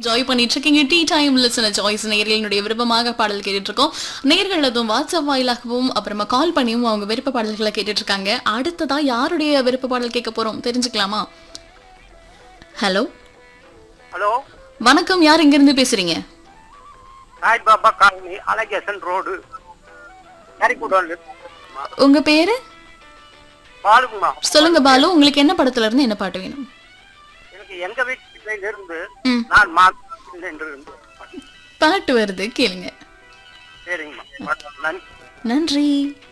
Joy பண்ணிட்டு இருக்கீங்க tea time listener choice நேர்களுடைய விருப்பமாக பாடல் கேட்டுட்டு இருக்கோம் நேர்கள் அதுவும் வாட்ஸ்அப் வாயிலாகவும் அப்புறமா கால் பண்ணியும் அவங்க விருப்ப பாடல்களை கேட்டுட்டு இருக்காங்க அடுத்ததா யாருடைய விருப்ப பாடல் கேட்க போறோம் தெரிஞ்சுக்கலாமா ஹலோ ஹலோ வணக்கம் யார் இங்க இருந்து பேசுறீங்க சாய் பாபா காலனி அலகேசன் ரோடு கரிக்குடோல் உங்க பேரு பாலுங்கம்மா சொல்லுங்க பாலு உங்களுக்கு என்ன படத்துல இருந்து என்ன பாட்டு வேணும் எனக்கு எங்க வீட்டில இருந்து ம். நான் மாத்திரம் என்று இருந்து பாட்டு வருது கேளுங்க சரிங்கம்மா நன்றி நன்றி